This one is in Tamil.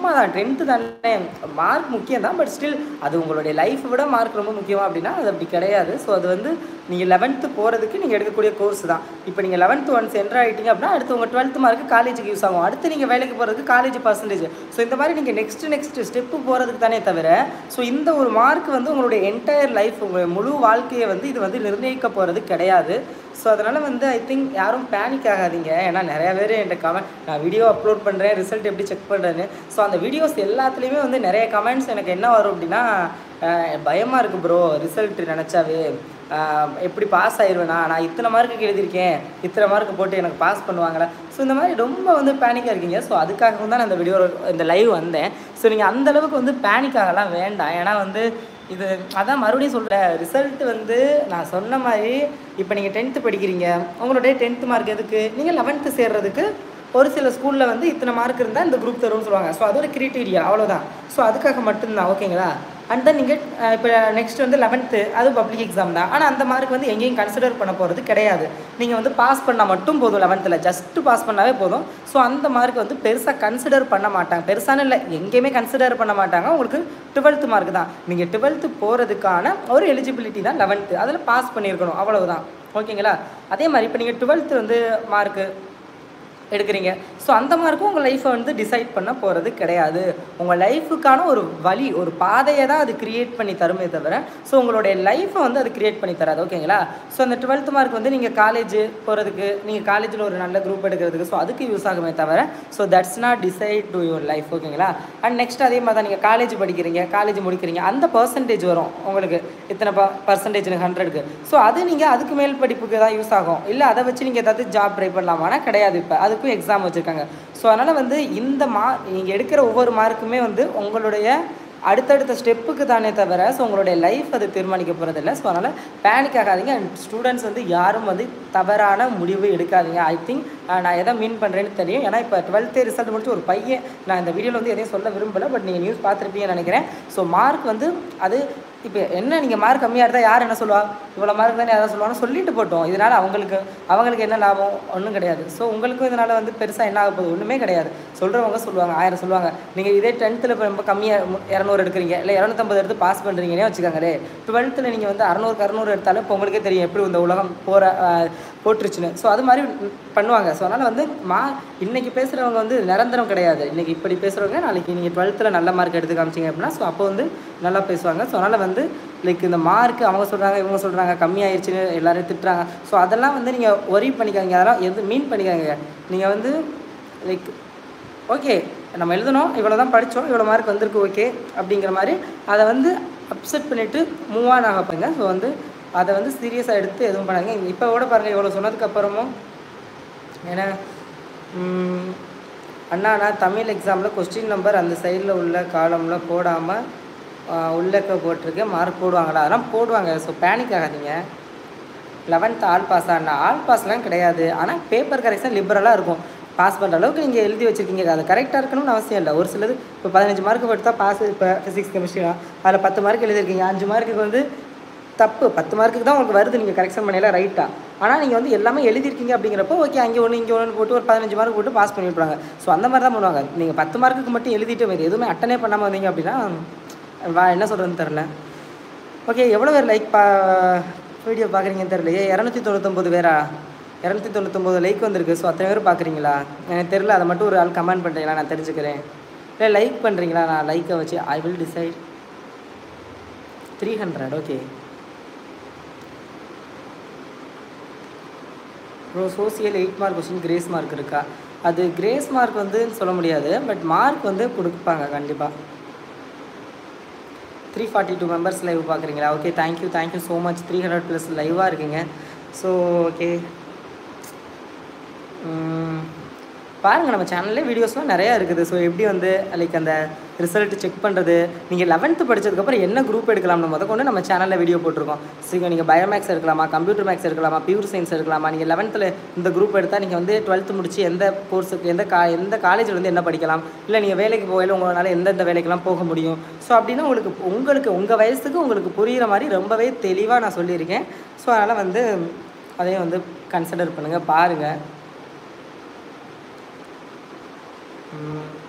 சும்மா தான் டென்த்து தானே மார்க் முக்கியம் தான் பட் ஸ்டில் அது உங்களுடைய லைஃப்பை விட மார்க் ரொம்ப முக்கியமா அப்படின்னா அது அப்படி கிடையாது ஸோ அது வந்து நீங்கள் லெவன்த்து போகிறதுக்கு நீங்கள் எடுக்கக்கூடிய கோர்ஸ் தான் இப்போ நீங்கள் லெவன்த்து ஒன்ஸ் என்ட்ரு ஆகிட்டீங்க அப்படின்னா அடுத்து உங்கள் டுவெல்த்து மார்க்கு காலேஜுக்கு யூஸ் ஆகும் அடுத்து நீங்கள் வேலைக்கு போகிறதுக்கு காலேஜ் பர்சன்டேஜ் ஸோ இந்த மாதிரி நீங்கள் நெக்ஸ்ட் நெக்ஸ்ட் ஸ்டெப்பு போகிறதுக்கு தானே தவிர ஸோ இந்த ஒரு மார்க் வந்து உங்களுடைய என்டையர் லைஃப் உங்கள் முழு வாழ்க்கையை வந்து இது வந்து நிர்ணயிக்க போகிறது கிடையாது ஸோ அதனால் வந்து ஐ திங்க் யாரும் பேனிக் ஆகாதீங்க ஏன்னா நிறைய பேர் என்கிட்ட கமெண்ட் நான் வீடியோ அப்லோட் பண்ணுறேன் ரிசல்ட் எப்படி செக் பண்ணுறேன்னு ஸோ அந்த வீடியோஸ் எல்லாத்துலேயுமே வந்து நிறைய கமெண்ட்ஸ் எனக்கு என்ன வரும் அப்படின்னா பயமாக இருக்குது ப்ரோ ரிசல்ட் நினச்சாவே ஆஹ் எப்படி பாஸ் ஆயிடுவேனா நான் இத்தனை மார்க்குக்கு எழுதியிருக்கேன் இத்தனை மார்க் போட்டு எனக்கு பாஸ் பண்ணுவாங்களா ஸோ இந்த மாதிரி ரொம்ப வந்து பேனிக்காக இருக்கீங்க ஸோ அதுக்காகவும் தான் நான் இந்த வீடியோ இந்த லைவ் வந்தேன் ஸோ நீங்கள் அந்த அளவுக்கு வந்து பேனிக் ஆகலாம் வேண்டாம் ஏன்னா வந்து இது அதான் மறுபடியும் சொல்கிறேன் ரிசல்ட் வந்து நான் சொன்ன மாதிரி இப்போ நீங்கள் டென்த்து படிக்கிறீங்க உங்களுடைய டென்த்து மார்க் எதுக்கு நீங்கள் லெவன்த்து சேர்றதுக்கு ஒரு சில ஸ்கூலில் வந்து இத்தனை மார்க் இருந்தால் இந்த குரூப் தரும்னு சொல்லுவாங்க ஸோ அது ஒரு கிரிட்டீரியா அவ்வளோதான் ஸோ அதுக்காக மட்டும்தான் ஓகேங்களா அண்ட் தென் நீங்கள் இப்போ நெக்ஸ்ட் வந்து லெவன்த்து அது பப்ளிக் எக்ஸாம் தான் ஆனால் அந்த மார்க் வந்து எங்கேயும் கன்சிடர் பண்ண போகிறது கிடையாது நீங்கள் வந்து பாஸ் பண்ணால் மட்டும் போதும் லெவன்த்தில் ஜஸ்ட்டு பாஸ் பண்ணாவே போதும் ஸோ அந்த மார்க் வந்து பெருசாக கன்சிடர் பண்ண மாட்டாங்க பெருசான இல்லை எங்கேயுமே கன்சிடர் பண்ண மாட்டாங்க உங்களுக்கு டுவெல்த்து மார்க் தான் நீங்கள் டுவெல்த்து போகிறதுக்கான ஒரு எலிஜிபிலிட்டி தான் லெவன்த்து அதில் பாஸ் பண்ணியிருக்கணும் அவ்வளவுதான் ஓகேங்களா அதே மாதிரி இப்போ நீங்கள் டுவெல்த்து வந்து மார்க்கு எடுக்கிறீங்க ஸோ அந்த மார்க்கும் உங்கள் லைஃப்பை வந்து டிசைட் பண்ண போகிறது கிடையாது உங்கள் லைஃபுக்கான ஒரு வழி ஒரு பாதையை தான் அது கிரியேட் பண்ணி தருமே தவிர ஸோ உங்களுடைய லைஃப்பை வந்து அது கிரியேட் பண்ணி தராது ஓகேங்களா ஸோ அந்த டுவெல்த் மார்க் வந்து நீங்கள் காலேஜ் போகிறதுக்கு நீங்கள் காலேஜில் ஒரு நல்ல குரூப் எடுக்கிறதுக்கு ஸோ அதுக்கு யூஸ் ஆகுமே தவிர so that's not decide to your life ஓகேங்களா அண்ட் நெக்ஸ்ட் அதே மாதிரி தான் நீங்கள் காலேஜ் படிக்கிறீங்க காலேஜ் முடிக்கிறீங்க அந்த பர்சன்டேஜ் வரும் உங்களுக்கு இத்தனை ப பர்சன்டேஜ் ஹண்ட்ரடுக்கு ஸோ அது நீங்கள் அதுக்கு மேல் படிப்புக்கு தான் யூஸ் ஆகும் இல்லை அதை வச்சு நீங்கள் ஏதாவது ஜாப் ட்ரை பண்ணலாமானா கிடையாது இப்போ அதுக்கும் எக்ஸாம் வச்சுருக்காங்க ஸோ அதனால் வந்து இந்த மா நீங்கள் எடுக்கிற ஒவ்வொரு மார்க்குமே வந்து உங்களுடைய அடுத்தடுத்த ஸ்டெப்புக்கு தானே தவிர ஸோ உங்களுடைய லைஃப் அது தீர்மானிக்க போகிறதில்ல ஸோ அதனால் பேனிக் ஆகாதீங்க அண்ட் ஸ்டூடெண்ட்ஸ் வந்து யாரும் வந்து தவறான முடிவு எடுக்காதீங்க ஐ திங்க் நான் எதை மீன் பண்ணுறேன்னு தெரியும் ஏன்னா இப்போ டுவெல்த்து ரிசல்ட் முடிச்சு ஒரு பையன் நான் இந்த வீடியோவில் வந்து எதையும் சொல்ல விரும்பலை பட் நீங்கள் நியூஸ் பார்த்துருப்பீங்கன்னு நினைக்கிறேன் ஸோ மார்க் வந்து அது இப்போ என்ன நீங்கள் மார்க் கம்மியாக இருந்தால் யார் என்ன சொல்லுவா இவ்வளோ மார்க் தானே யாராவது சொல்லுவாங்க சொல்லிட்டு போட்டோம் இதனால் அவங்களுக்கு அவங்களுக்கு என்ன லாபம் ஒன்றும் கிடையாது ஸோ உங்களுக்கும் இதனால் வந்து பெருசாக என்ன ஆக போகுது ஒன்றுமே கிடையாது சொல்கிறவங்க சொல்லுவாங்க ஆயிரம் சொல்லுவாங்க நீங்கள் இதே டென்த்தில் இப்போ ரொம்ப கம்மியாக இரநூறு எடுக்கிறீங்க இல்லை இரநூத்தம்பது எடுத்து பாஸ் பண்ணுறீங்கன்னே வச்சுக்கோங்களே டுவெல்த்தில் நீங்கள் வந்து அறநூறுக்கு அறநூறு எடுத்தாலும் இப்போ உங்களுக்கே தெரியும் எப்படி இந்த உலகம் போகிற போட்டுருச்சுன்னு ஸோ அது மாதிரி பண்ணுவாங்க ஸோ அதனால் வந்து மா இன்றைக்கி பேசுகிறவங்க வந்து நிரந்தரம் கிடையாது இன்றைக்கி இப்படி பேசுகிறவங்க நாளைக்கு நீங்கள் டுவெல்த்தில் நல்ல மார்க் எடுத்து காமிச்சிங்க அப்படின்னா ஸோ அப்போ வந்து நல்லா பேசுவாங்க ஸோ அதனால் வந்து லைக் இந்த மார்க் அவங்க சொல்கிறாங்க இவங்க சொல்கிறாங்க கம்மியாயிருச்சுன்னு எல்லாரும் திட்டுறாங்க ஸோ அதெல்லாம் வந்து நீங்கள் ஒரி பண்ணிக்காங்க அதெல்லாம் எது மீன் பண்ணிக்காங்க நீங்கள் வந்து லைக் ஓகே நம்ம எழுதணும் இவ்வளோ தான் படித்தோம் இவ்வளோ மார்க் வந்திருக்கு ஓகே அப்படிங்கிற மாதிரி அதை வந்து அப்செட் பண்ணிவிட்டு மூவ் ஆன் ஆக பாருங்க ஸோ வந்து அதை வந்து சீரியஸாக எடுத்து எதுவும் பண்ணாங்க இப்போ கூட பாருங்கள் இவ்வளோ சொன்னதுக்கு அப்புறமும் ஏன்னா ம், அண்ணா நான் தமிழ் எக்ஸாமில் கொஸ்டின் நம்பர் அந்த சைடில் உள்ள காலமில் போடாமல் உள்ளக்க போட்டிருக்கேன் மார்க் போடுவாங்களா அதெல்லாம் போடுவாங்க ஸோ பேனிக் ஆகாதீங்க லெவன்த் ஆல் பாஸ் ஆனா ஆல் பாஸ்லாம் கிடையாது ஆனால் பேப்பர் கரெக்ஷன் லிபரலாக இருக்கும் பாஸ் பண்ணுற அளவுக்கு நீங்கள் எழுதி வச்சிருக்கீங்க அது கரெக்டாக இருக்கணும்னு அவசியம் இல்லை ஒரு சிலது இப்போ பதினஞ்சு மார்க் எடுத்தால் பாஸ் இப்போ ஃபிசிக்ஸ் கெமிஸ்ட்ரி அதில் பத்து மார்க் எழுதிருக்கீங்க அஞ்சு மார்க்குக்கு வந்து தப்பு பத்து மார்க்குக்கு தான் உங்களுக்கு வருது நீங்கள் கரெக்ஷன் பண்ணல ரைட்டாக ஆனால் நீங்கள் வந்து எல்லாமே எழுதிருக்கீங்க அப்படிங்கிறப்போ ஓகே அங்கே ஒன்று இங்கே ஒன்று போட்டு ஒரு பதினஞ்சு மார்க் போட்டு பாஸ் பண்ணி விட்றாங்க ஸோ அந்த மாதிரி தான் பண்ணுவாங்க நீங்கள் பத்து மார்க்குக்கு மட்டும் எழுதிட்டு வேறு எதுவுமே அட்டனே பண்ணாமல் வந்தீங்க அப்படின்னா வா என்ன சொல்கிறதுன்னு தெரில ஓகே எவ்வளோ பேர் லைக் பா வீடியோ பார்க்குறீங்கன்னு தெரியலையே இரநூத்தி தொண்ணூத்தொம்பது பேரா இரநூத்தி தொண்ணூத்தொம்பது லைக் வந்திருக்கு ஸோ அத்தனை பேர் பார்க்குறீங்களா எனக்கு தெரில அதை மட்டும் ஒரு ஆள் கமெண்ட் பண்ணுறீங்களா நான் தெரிஞ்சுக்கிறேன் இல்லை லைக் பண்ணுறீங்களா நான் லைக்கை வச்சு I will decide three hundred okay bro social eight mark question grace mark இருக்கா அது கிரேஸ் மார்க் வந்து சொல்ல முடியாது பட் மார்க் வந்து கொடுப்பாங்க கண்டிப்பாக three forty two members live பார்க்குறீங்களா okay thank you thank you so much three hundred plus லைவாக இருக்கீங்க ஸோ ஓகே பாருங்கள் நம்ம சேனல்லே வீடியோஸ்லாம் நிறையா இருக்குது ஸோ எப்படி வந்து லைக் அந்த ரிசல்ட் செக் பண்ணுறது நீங்கள் லெவன்த்து படிச்சதுக்கப்புறம் என்ன குரூப் எடுக்கலாம்னு முத கொண்டு நம்ம சேனலில் வீடியோ போட்டிருக்கோம் ஸோ நீங்கள் பயோமேக்ஸ் எடுக்கலாமா கம்ப்யூட்டர் மேக்ஸ் எடுக்கலாமா பியூர் சயின்ஸ் எடுக்கலாமா நீங்கள் லெவன்த்தில் இந்த குரூப் எடுத்தால் நீங்கள் வந்து டுவெல்த்து முடிச்சு எந்த கோர்ஸுக்கு எந்த கா எந்த காலேஜில் வந்து என்ன படிக்கலாம் இல்லை நீங்கள் வேலைக்கு போகல உங்களால் எந்தெந்த வேலைக்கெல்லாம் போக முடியும் ஸோ அப்படின்னா உங்களுக்கு உங்களுக்கு உங்கள் வயசுக்கு உங்களுக்கு புரிகிற மாதிரி ரொம்பவே தெளிவாக நான் சொல்லியிருக்கேன் ஸோ அதனால் வந்து அதையும் வந்து கன்சிடர் பண்ணுங்கள் பாருங்கள் ம்.